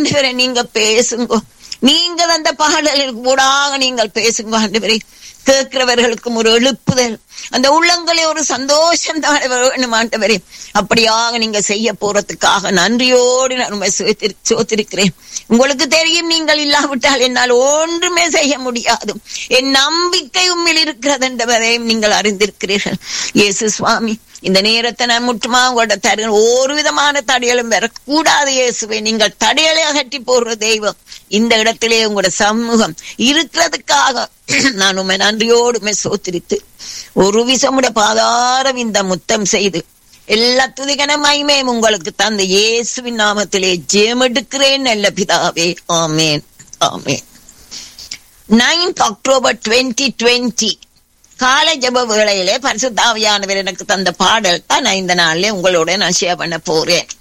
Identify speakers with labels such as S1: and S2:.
S1: ஆண்டவரே நீங்க பேசுங்க நீங்க அந்த பாடலுக்கு கூடாக நீங்கள் பேசுங்க ஆண்டவரே கேட்கிறவர்களுக்கும் ஒரு எழுப்புதல் அந்த உள்ளங்களே ஒரு சந்தோஷம் தான் வேணும் ஆண்டவரே அப்படியாக நீங்க செய்ய போறதுக்காக நன்றியோடு நான் உண்மை சோத்திருக்கிறேன் உங்களுக்கு தெரியும் நீங்கள் இல்லாவிட்டால் என்னால் ஒன்றுமே செய்ய முடியாது என் நம்பிக்கை உண்மையில் இருக்கிறது என்பதையும் நீங்கள் அறிந்திருக்கிறீர்கள் இயேசு சுவாமி இந்த நேரத்தை நான் முற்றுமா உங்களோட தருகிற ஒரு விதமான தடைகளும் வரக்கூடாது இயேசுவை நீங்கள் தடைகளை அகற்றி போடுற தெய்வம் இந்த இடத்திலே உங்களோட சமூகம் இருக்கிறதுக்காக நான் உண்மை நன்றியோடு உண்மை சோத்திரித்து ஒரு விசமுடைய பாதாரம் இந்த முத்தம் செய்து எல்லா துதிகன மகிமையும் உங்களுக்கு தந்த இயேசுவின் நாமத்திலே ஜெயமெடுக்கிறேன் நல்ல பிதாவே ஆமேன் ஆமேன் நைன்த் அக்டோபர் டுவெண்ட்டி டுவெண்ட்டி கால ஜப வேளையிலே பரிசுத்தாவியானவர் எனக்கு தந்த பாடல் தான் நான் இந்த நாள்ல உங்களோட நான் ஷேர் பண்ண போறேன்